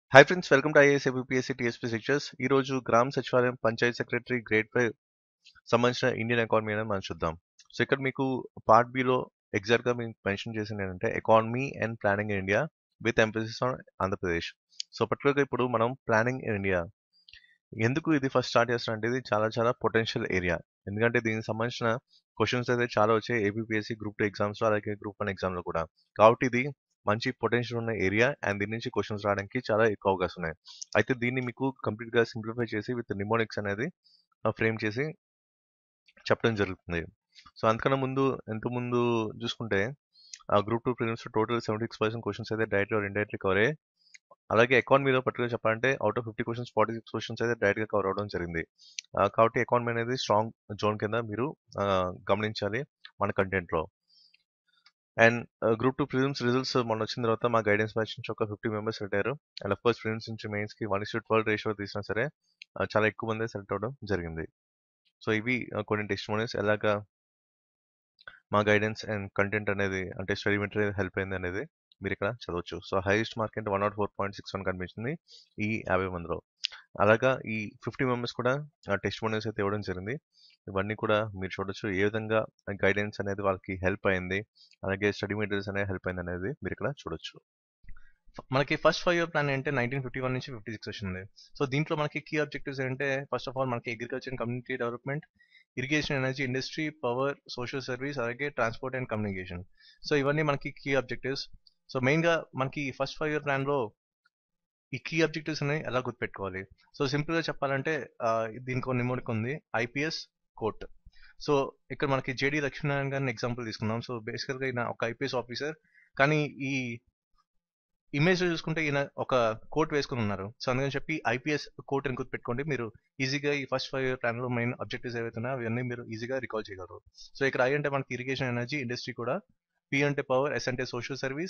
hi friends welcome to IAS APSC TSP lectures ఈ రోజు గ్రామ సచివాలయం పంచాయత్ సెక్రటరీ గ్రేడ్ ఫైవ్ సంబంధించిన ఇండియన్ ఎకానమీ అనేది మనం చూద్దాం సో ఇక్కడ మీకు పార్ట్ బిలో ఎగ్జాక్ట్ గా మీకు మెన్షన్ చేసింది ఏంటంటే economy and planning in India with emphasis on Andhra Pradesh so పర్టికులర్గా ఇప్పుడు మనం ప్లానింగ్ ఇన్ ఇండియా ఎందుకు ఇది ఫస్ట్ స్టార్ట్ చేస్తున్నా అంటే ఇది చాలా చాలా పొటెన్షియల్ ఏరియా ఎందుకంటే దీనికి సంబంధించిన క్వశ్చన్స్ అయితే చాలా వచ్చాయి ఏపీఎస్సీ గ్రూప్ టూ ఎగ్జామ్స్ అలాగే గ్రూప్ వన్ ఎగ్జామ్ లో కూడా కాబట్టి ఇది మంచి పొటెన్షియల్ ఉన్న ఏరియా అండ్ దీని నుంచి క్వశ్చన్స్ రావడానికి చాలా ఎక్కువ అవకాశం ఉన్నాయి అయితే దీన్ని మీకు కంప్లీట్ గా సింప్లిఫై చేసి విత్ నిమోనిక్స్ అనేది ఫ్రేమ్ చేసి చెప్పడం జరుగుతుంది సో అంతకన్నా ముందు ఎంత ముందు చూసుకుంటే ఆ group two prelims total seventy six percent questions అయితే డైరెక్ట్ ఆర్ ఇండైరెక్ట్లీ కవర్ అయ్యాయి అలాగే ఎకానమీలో పర్టికులర్ చెప్పాలంటే out of fifty questions forty six questions అయితే డైరెక్ట్ గా కవర్ అవడం జరిగింది ఆ, కాబట్టి ఎకానమీ అనేది స్ట్రాంగ్ జోన్ కింద మీరు ఆ, గమనించాలి మన కంటెంట్ లో and group two prelims results మొన్న వచ్చిన తర్వాత మా గైడెన్స్ బ్యాచ్ నుంచి ఒక ఫిఫ్టీ మెంబర్స్ సెలెక్ట్ అయ్యారు అండ్ అఫ్ కోర్స్ ప్రిలిమ్స్ నుంచి మెయిన్స్ కి వన్ ఇస్టు ట్వెల్వ్ రేషియో తీసినా సరే ఆ, చాలా ఎక్కువ మంది సెలెక్ట్ అవ్వడం జరిగింది సో ఇవి ఆ, కొన్ని టెస్టిమోనీస్ ఎలాగా మా గైడెన్స్ అండ్ కంటెంట్ అనేది అంటే స్టడీ మెటీరియల్ హెల్ప్ అయింది అనేది మీరు ఇక్కడ చదవచ్చు సో హైయెస్ట్ మార్క్ అంటే one nought four point six one కనిపించింది ఈ యాభై మందిలో అలాగా ఈ ఫిఫ్టీ మెంబర్స్ కూడా టెస్ట్ మోనీస్ అయితే ఇవ్వడం జరిగింది ఇవన్నీ కూడా మీరు చూడొచ్చు ఏ విధంగా గైడెన్స్ అనేది వాళ్ళకి హెల్ప్ అయింది అలాగే స్టడీ మెటీరియల్స్ అనేది హెల్ప్ అయింది అనేది మీరు ఇక్కడ చూడొచ్చు మనకి ఫస్ట్ ఫైవ్ ఇయర్ ప్లాన్ అంటే నైన్టీన్ ఫిఫ్టీ వన్ నుంచి ఫిఫ్టీ సిక్స్ వచ్చింది సో దీంట్లో మనకి కీ ఆబ్జెక్టివ్స్ ఏంటంటే ఫస్ట్ ఆఫ్ ఆల్ మనకి agriculture and community development irrigation energy industry power social service అలాగే ట్రాన్స్పోర్ట్ అండ్ కమ్యూనికేషన్ సో ఇవన్నీ మనకి కీ ఆబ్జెక్టివ్స్ సో మెయిన్ గా మనకి ఫస్ట్ ఫైవ్ ఇయర్ ప్లాన్ లో ఈ కీ ఆబ్జెక్టివ్స్ అనేవి ఎలా గుర్తుపెట్టుకోవాలి సో సింపుల్ గా చెప్పాలంటే ఆ, దీనికి ఒక నిమోనిక్ ఉంది ఐపీఎస్ కోర్ట్ సో ఇక్కడ మనకి జేడి లక్ష్మీనారాయణ గారిని ఎగ్జాంపుల్ తీసుకుందాం సో బేసికల్ గా ఈయన ఒక ఐపీఎస్ ఆఫీసర్ కానీ ఈ ఇమేజ్ లో చూసుకుంటే ఈయన ఒక కోట్ వేసుకుని ఉన్నారు సో అందుకని చెప్పి ఐపీఎస్ కోట్ అని గుర్తుపెట్టుకోండి మీరు ఈజీగా ఈ ఫస్ట్ ఫైవ్ ఇయర్ ప్లాన్ లో మెయిన్ ఆబ్జెక్టివ్స్ ఏవైతే ఉన్నాయో అవన్నీ మీరు ఈజీగా రికాల్ చేయగలరు సో ఇక్కడ ఐ అంటే మనకి ఇరిగేషన్ ఎనర్జీ ఇండస్ట్రీ కూడా పి అంటే పవర్ ఎస్ అంటే సోషల్ సర్వీస్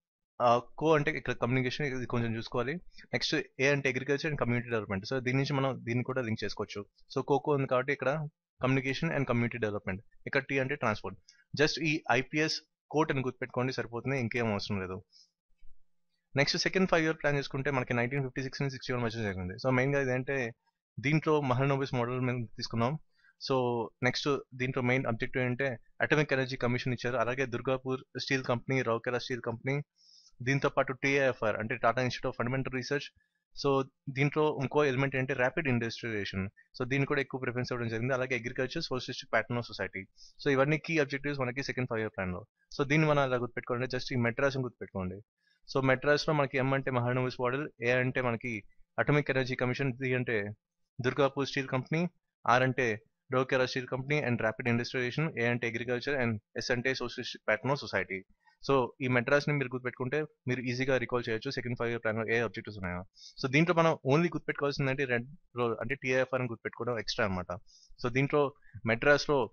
కో అంటే ఇక్కడ కమ్యూనికేషన్ ఇది కొంచెం చూసుకోవాలి నెక్స్ట్ ఏ అంటే agriculture and community development so దీని నుంచి మనం దీన్ని కూడా లింక్ చేసుకోవచ్చు సో కోకో ఉంది కాబట్టి ఇక్కడ కమ్యూనికేషన్ అండ్ కమ్యూనిటీ డెవలప్మెంట్ ఇక్కడ టీ అంటే ట్రాన్స్పోర్ట్ జస్ట్ ఈ ఐపీఎస్ కోట్ అని గుర్తుపెట్టుకోండి సరిపోతుంది ఇంకేం అవసరం లేదు next second five year plan చేసుకుంటే మనకి నైన్టీన్ ఫిఫ్టీ సిక్స్ నుంచి సిక్స్టీ వన్ మధ్య జరిగింది సో మెయిన్గా ఇదేంటే దీంట్లో మహనోబిస్ మోడల్ మేము తీసుకున్నాం సో నెక్స్ట్ దీంట్లో మెయిన్ అబ్జెక్టివ్ ఏంటంటే అటమిక్ ఎనర్జీ కమిషన్ ఇచ్చారు అలాగే Durgapur steel company Rourkela steel company దీంతో పాటు టీఐఎఫ్ఆర్ అంటే Tata institute of fundamental research so దీంట్లో ఇంకో ఎలిమెంట్ ఏంటి ర్యాపిడ్ ఇండస్ట్రియలైజేషన్ సో దీన్ని కూడా ఎక్కువ ప్రిఫరెన్స్ ఇవ్వడం జరిగింది అలాగే agriculture socialistic pattern society so ఇవన్నీ కీ అబ్జెక్టివ్స్ మనకి సెకండ్ ఫైవ్ ఇయర్ ప్లాన్ లో సో దీన్ని మనం అలా గుర్తుపెట్టుకోండి జస్ట్ ఈ మెట్రాస్ గుర్తుపెట్టుకోండి సో మెట్రాస్ లో మనకి ఎం అంటే మహానోవిస్ మోడల్ ఏ అంటే మనకి అటమిక్ ఎనర్జీ కమిషన్ డి అంటే దుర్గాపూర్ స్టీల్ కంపెనీ ఆర్ అంటే డోకెరా steel company and rapid industrialisation A అంటే అగ్రికల్చర్ అండ్ ఎస్ అంటే సోషలిస్టిక్ ప్యాటర్న్ సొసైటీ సో ఈ మెడ్రాస్ ని మీరు గుర్తుపెట్టుకుంటే మీరు ఈజీగా రికాల్ చేయొచ్చు సెకండ్ ఫైవ్ ఇయర్ ప్లాన్ లో ఏ ఆబ్జెక్టివ్స్ ఉన్నాయో సో దీంట్లో మనం ఓన్లీ గుర్తుపెట్టుకోవాల్సింది అంటే రెడ్ రో అంటే టీఐఎఫ్ఆర్ అని గుర్తుపెట్టుకోవడం ఎక్స్ట్రా అనమాట సో దీంట్లో మెడ్రాస్ లో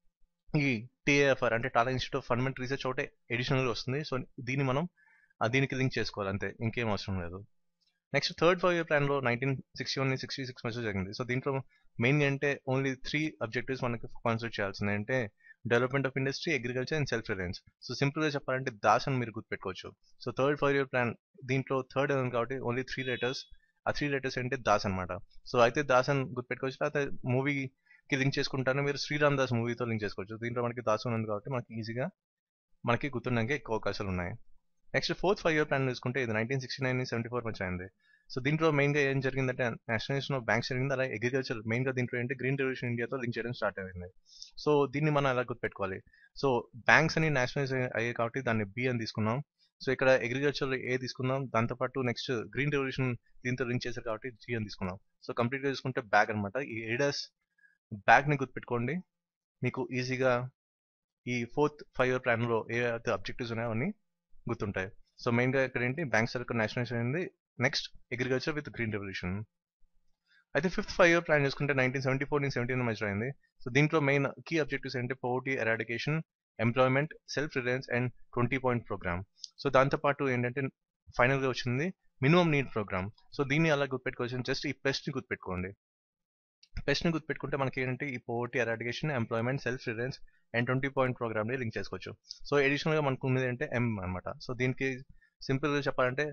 ఈ టీఏఎఫ్ఆర్ అంటే Tata institute of fundamental research ఒకటే ఎడిషనల్ వస్తుంది సో దీన్ని మనం ఆ దీనికి లింక్ చేసుకోవాలి అంతే ఇంకేం అవసరం లేదు next third five year plan లో nineteen sixty one sixty six మధ్య జరిగింది సో దీంట్లో మెయిన్ అంటే ఓన్లీ త్రీ అబ్జెక్టివ్స్ మనకి కాన్సన్ట్రేట్ చేయాల్సింది అంటే development of industry agriculture and self reliance so simple గా చెప్పాలంటే దాస్ అని మీరు గుర్తుపెట్టుకోవచ్చు so third five year plan దీంట్లో థర్డ్ ఉంది కాబట్టి ఓన్లీ త్రీ లెటర్స్ ఆ త్రీ లెటర్స్ అంటే దాస్ అనమాట సో అయితే దాస్ అని గుర్తుపెట్టుకోవచ్చు లేకపోతే మూవీకి లింక్ చేసుకుంటాను మీరు శ్రీరామ్ దాస్ మూవీతో లింక్ చేసుకోవచ్చు దీంట్లో మనకి దాస్ ఉంది కాబట్టి మనకి ఈజీగా మనకి గుర్తుండడానికి ఎక్కువ అవకాశాలు ఉన్నాయి next fourth five year plan చూసుకుంటే ఇది nineteen sixty nine seventy four మధ్య అయింది సో దీంట్లో మెయిన్ గా ఏం జరిగిందంటే నేషనలైజేషన్ ఆఫ్ బ్యాంక్స్ జరిగింది అలాగే అగ్రికల్చర్ మెయిన్ గా దీంట్లో ఏంటి గ్రీన్ రెవల్యూషన్ ఇండియాతో లింక్ చేయడం స్టార్ట్ అయింది సో దీన్ని మనం ఎలా గుర్తుపెట్టుకోవాలి సో బ్యాంక్స్ అని నేషనలైజ్ అయ్యాయి కాబట్టి దాన్ని బి అని తీసుకున్నాం సో ఇక్కడ అగ్రికల్చర్ ఏ తీసుకుందాం దాంతోపాటు నెక్స్ట్ గ్రీన్ రెవల్యూషన్ దీంతో లింక్ చేశారు కాబట్టి జీ అని తీసుకున్నాం సో కంప్లీట్ గా చూసుకుంటే బ్యాగ్ అనమాట ఈ ఏడస్ బ్యాగ్ ని గుర్తుపెట్టుకోండి మీకు ఈజీగా ఈ ఫోర్త్ ఫైవ్ ఇయర్ ప్లాన్ లో ఏ అయితే అబ్జెక్టివ్స్ ఉన్నాయో అన్ని గుర్తుంటాయి సో మెయిన్ గా ఇక్కడ ఏంటి బ్యాంక్ సర్కిల్ నేషనలైజేషన్ అయింది next agriculture with green revolution అయితే ఫిఫ్త్ ఫైవ్ ఇయర్ ప్లాన్ చూసుకుంటే నైన్టీన్ సెవెంటీ ఫోర్ నుంచి సెవెంటీన్ మధ్య అయింది సో దీంట్లో మెయిన్ కీ అబ్జెక్టివ్స్ ఏంటంటే poverty eradication employment self reliance and twenty point programme so దాంతోపాటు ఏంటంటే ఫైనల్ గా వచ్చింది మినిమం నీడ్ ప్రోగ్రామ్ సో దీన్ని అలా గుర్తుపెట్టుకోవచ్చు జస్ట్ ఈ పెస్ట్ ని గుర్తుపెట్టుకోండి పెస్ట్ ని గుర్తుపెట్టుకుంటే మనకి ఏంటంటే ఈ poverty eradication employment self reliance and twenty point programme ని లింక్ చేసుకోవచ్చు సో అడిషనల్ గా మనకు ఉన్నది అంటే ఎం అనమాట సో దీనికి సింపుల్ గా చెప్పాలంటే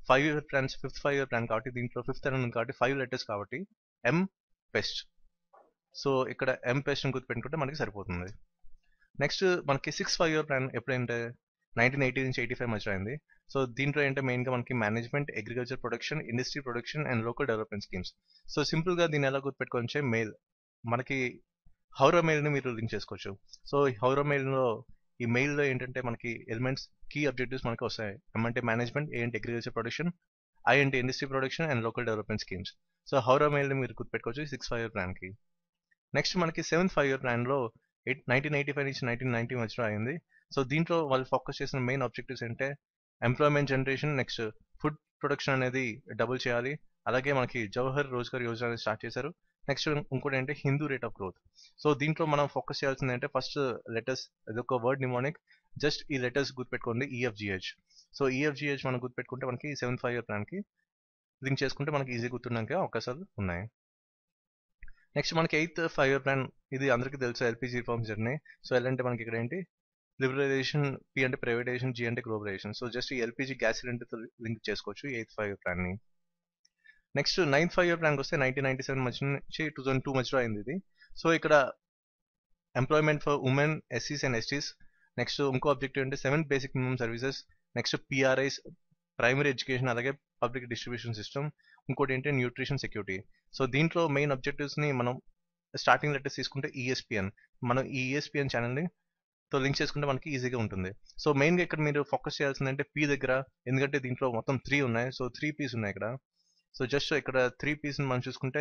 five year plans fifth five year plan కాబట్టి దీంట్లో ఫిఫ్త్ అని ఉంది కాబట్టి ఫైవ్ లెటర్స్ కాబట్టి ఎం పెస్ట్ సో ఇక్కడ ఎం పెస్ట్ గుర్తుపెట్టుకుంటే మనకి సరిపోతుంది నెక్స్ట్ మనకి సిక్స్ ఫైవ్ ఇయర్ ప్లాన్ ఎప్పుడంటే నైన్టీన్ ఎయిటీ నుంచి ఎయిటీ ఫైవ్ మధ్య అయింది సో దీంట్లో ఏంటంటే మెయిన్గా మనకి management agriculture production industry production and local development schemes so సింపుల్గా దీన్ని ఎలా గుర్తుపెట్టుకోవచ్చు మెయిల్ మనకి హౌరా మెయిల్ని మీరు లింక్ చేసుకోవచ్చు సో ఈ హౌరా మెయిల్లో ఈ మెయిల్లో ఏంటంటే మనకి ఎలిమెంట్స్ కీ అబ్జెక్టివ్స్ మనకి వస్తాయి ఎం అంటే మేనేజ్మెంట్ ఏ అంటే అగ్రికల్చర్ ప్రొడక్షన్ ఐ అంటే industry production and local development schemes so Howrah మెయిల్ని మీరు గుర్తుపెట్టుకోవచ్చు సిక్స్ ఫైవ్ ఇయర్ ప్లాన్కి నెక్స్ట్ మనకి సెవెంత్ ఫైవ్ ఇయర్ ప్లాన్లో ఎయిట్ నైన్టీన్ ఎయిటీ ఫైవ్ నుంచి నైన్టీన్ నైన్టీ మధ్యలో అయింది సో దీంట్లో వాళ్ళు ఫోకస్ చేసిన మెయిన్ ఆబ్జెక్టివ్స్ అంటే employment generation next food production అనేది డబుల్ చేయాలి అలాగే మనకి జవహర్ రోజ్గార్ యోజన అనేది స్టార్ట్ చేశారు నెక్స్ట్ ఇంకోటి ఏంటంటే Hindu rate of growth so దీంట్లో మనం ఫోకస్ చేయాల్సింది అంటే ఫస్ట్ లెటర్స్ ఇది ఒక వర్డ్ నిమోనిక్ జస్ట్ ఈ లెటర్స్ గుర్తుపెట్టుకోండి ఈఎఫ్జిహెచ్ సో ఈఎఫ్జిహెచ్ మనం గుర్తుపెట్టుకుంటే మనకి సెవెన్ ఫైవ్ ఇయర్ ప్లాన్కి లింక్ చేసుకుంటే మనకి ఈజీ గుర్తుండడానికి అవకాశాలు ఉన్నాయి నెక్స్ట్ మనకి ఎయిత్ ఫైవ్ ఇయర్ ప్లాన్ ఇది అందరికీ తెలుసు ఎల్పిజి రిఫార్మ్ జర్నీ సో ఎలా అంటే మనకి ఇక్కడ ఏంటి లిబరలైజేషన్ పి అంటే ప్రైవేటైజేషన్ జి అంటే గ్లోబలైజేషన్ సో జస్ట్ ఈ ఎల్పిజి గ్యాస్ సిలిండర్తో లింక్ చేసుకోవచ్చు ఎయిత్ ఫైవ్ ఇయర్ ప్లాన్ని నెక్స్ట్ నైన్త్ ఫైవ్ ఇయర్ ప్లాన్కి వస్తే నైన్టీన్ నైన్టీ సెవెన్ మధ్య నుంచి టూ థౌసండ్ టూ మధ్యలో అయింది ఇది సో ఇక్కడ ఎంప్లాయ్మెంట్ ఫర్ ఉమెన్ ఎస్సీస్ అండ్ ఎస్టీస్ నెక్స్ట్ ఇంకో ఆబ్జెక్టివ్ అంటే seven basic minimum services next PRIs primary education అలాగే పబ్లిక్ డిస్ట్రిబ్యూషన్ సిస్టమ్ ఇంకోటి ఏంటంటే న్యూట్రిషన్ సెక్యూరిటీ సో దీంట్లో మెయిన్ ఆబ్జెక్టివ్స్ని మనం స్టార్టింగ్ లెటర్స్ తీసుకుంటే ఈఎస్పిఎన్ మనం ఈ ఈఎస్పిఎన్ ఛానల్ని తో లింక్ చేసుకుంటే మనకి ఈజీగా ఉంటుంది సో మెయిన్గా ఇక్కడ మీరు ఫోకస్ చేయాల్సింది అంటే పీ దగ్గర ఎందుకంటే దీంట్లో మొత్తం త్రీ ఉన్నాయి సో త్రీ పీస్ ఉన్నాయి ఇక్కడ సో జస్ట్ ఇక్కడ త్రీ పీస్ని మనం చూసుకుంటే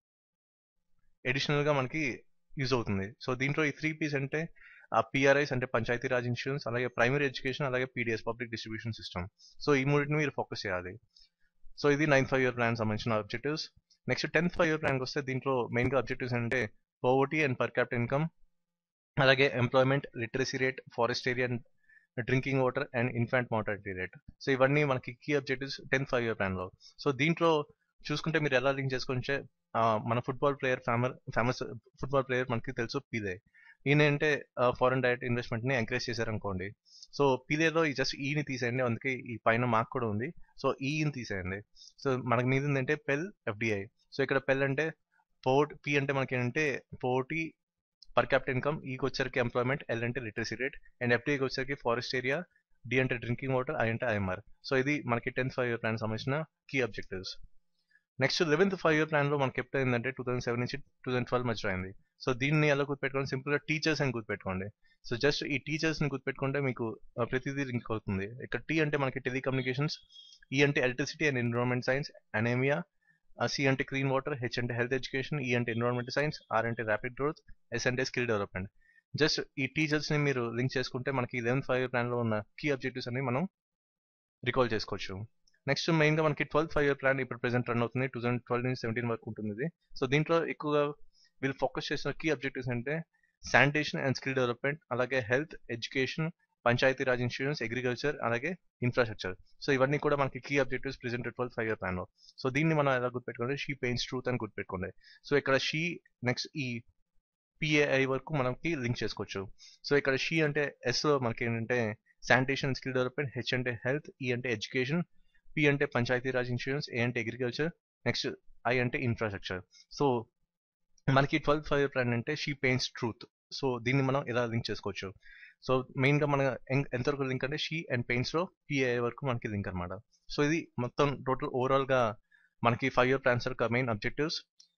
అడిషనల్గా మనకి యూజ్ అవుతుంది సో దీంట్లో ఈ త్రీ పీస్ అంటే ఆ పిఆర్ఐస్ అంటే పంచాయతీ రాజ్ ఇన్సూరెన్స్ అలాగే ప్రైమరీ ఎడ్యుకేషన్ అలాగే PDS public distribution system so ఈ మూడింటిని మీరు ఫోకస్ చేయాలి సో ఇది నైన్త్ ఫైవ్ ఇయర్ ప్లాన్ సంబంధించిన objectives next tenth five year ప్లాన్కి వస్తే దీంట్లో మెయిన్గా ఆబ్జెక్టివ్స్ అంటే poverty and per capital income అలాగే employment literacy rate forest area drinking water and infant mortality rate so ఇవన్నీ మనకి key objectives tenth five year ప్లాన్లో సో దీంట్లో చూసుకుంటే మీరు ఎలా లింక్ చేసుకుంటే మన football player famous famous football player మనకి తెలుసు పీదే ఈయన అంటే ఫారెన్ డైరెక్ట్ ఇన్వెస్ట్మెంట్ ని ఎంకరేజ్ చేశారనుకోండి సో పీదేలో ఈ జస్ట్ ఈని తీసేయండి అందుకే ఈ పైన మార్క్ కూడా ఉంది సో ఈని తీసేయండి సో మనకి మీద ఏంటంటే పెల్ ఎఫ్డిఐ సో ఇక్కడ పెల్ అంటే పోర్ట్ పి అంటే మనకి ఏంటంటే పోర్టీ పర్ క్యాపిటల్ ఇన్కమ్ ఈకి వచ్చరికి ఎంప్లాయ్మెంట్ ఎల్ అంటే లిటరసీ రేట్ అండ్ ఎఫ్టీఐకి వచ్చరికి ఫారెస్ట్ ఏరియా డి అంటే డ్రింకింగ్ వాటర్ ఐ అంటే ఐఎంఆర్ సో ఇది మనకి టెన్త్ ఫైవ్ ఇయర్ ప్లాన్ సంబంధించిన key objectives next eleventh five year plan లో మనకి ఎప్పుడు అయిందంటే టూ థౌసండ్ సెవెన్ నుంచి టూ థౌసండ్ ట్వెల్వ్ మధ్య అయింది సో దీన్ని ఎలా గుర్తుపెట్టుకోండి సింపుల్ గా టీచర్స్ అని గుర్తుపెట్టుకోండి సో జస్ట్ ఈ టీచర్స్ ని గుర్తుపెట్టుకుంటే మీకు ప్రతిదీ లింక్ అవుతుంది ఇక్కడ టీ అంటే మనకి టెలికమ్యూనికేషన్స్ ఈ అంటే electricity and environment science anaemia C అంటే క్లీన్ వాటర్ హెచ్ అంటే హెల్త్ ఎడ్యుకేషన్ ఈ అంటే ఎన్విరాన్మెంట్ సైన్స్ ఆర్ అంటే ర్యాపిడ్ గ్రోత్ ఎస్ అంటే స్కిల్ డెవలప్మెంట్ జస్ట్ ఈ టీచర్స్ ని మీరు లింక్ చేసుకుంటే మనకి లెవెన్త్ ఫైవ్ ఇయర్ ప్లాన్ లో ఉన్న కీ అబ్జెక్టివ్స్ అన్ని మనం రికాల్ చేసుకోవచ్చు నెక్స్ట్ మెయిన్ గా మనకి ట్వెల్త్ ఫైవ్ ఇయర్ ప్లాన్ ఇప్పుడు ప్రెసెంట్ రన్ అవుతుంది టూ థౌసండ్ ట్వెల్వ్ నుంచి సెవెంటీన్ వరకు ఉంటుంది ఇది సో దీంట్లో ఎక్కువగా వీళ్ళు ఫోకస్ చేసిన కీ అబ్జెక్టివ్స్ అంటే శానిటేషన్ అండ్ స్కిల్ డెవలప్మెంట్ అలాగే health education Panchayati Raj insurance agriculture అలాగే ఇన్ఫ్రాస్ట్రక్చర్ సో ఇవన్నీ కూడా మనకి key objectives present twelfth five year plan లో సో దీన్ని మనం ఎలా గుర్తుపెట్టుకోండి షీ పెయిన్స్ ట్రూత్ అని గుర్తుపెట్టుకోండి సో ఇక్కడ షీ నెక్స్ట్ ఈ పిఏఐ వరకు మనకి లింక్ చేసుకోవచ్చు సో ఇక్కడ షీ అంటే ఎస్ లో మనకి ఏంటంటే శానిటేషన్ స్కిల్ డెవలప్మెంట్ హెచ్ అంటే హెల్త్ ఈ అంటే ఎడ్యుకేషన్ పి అంటే పంచాయతీ రాజ్ ఇన్సూరెన్స్ ఏ అంటే అగ్రికల్చర్ నెక్స్ట్ ఐ అంటే ఇన్ఫ్రాస్ట్రక్చర్ సో మనకి ట్వెల్త్ ఫైవ్ ఇయర్ ప్లాన్ అంటే షీ పెయిన్స్ ట్రూత్ సో దీన్ని మనం ఎలా లింక్ చేసుకోవచ్చు సో మెయిన్గా మన ఎంతవరకు లింక్ అంటే షీ అండ్ పెయిన్స్లో పిఏఐ వరకు మనకి లింక్ అనమాట సో ఇది మొత్తం టోటల్ ఓవరాల్గా మనకి ఫైవ్ ఇయర్ ప్లాన్స్ యొక్క మెయిన్ అబ్జెక్టివ్స్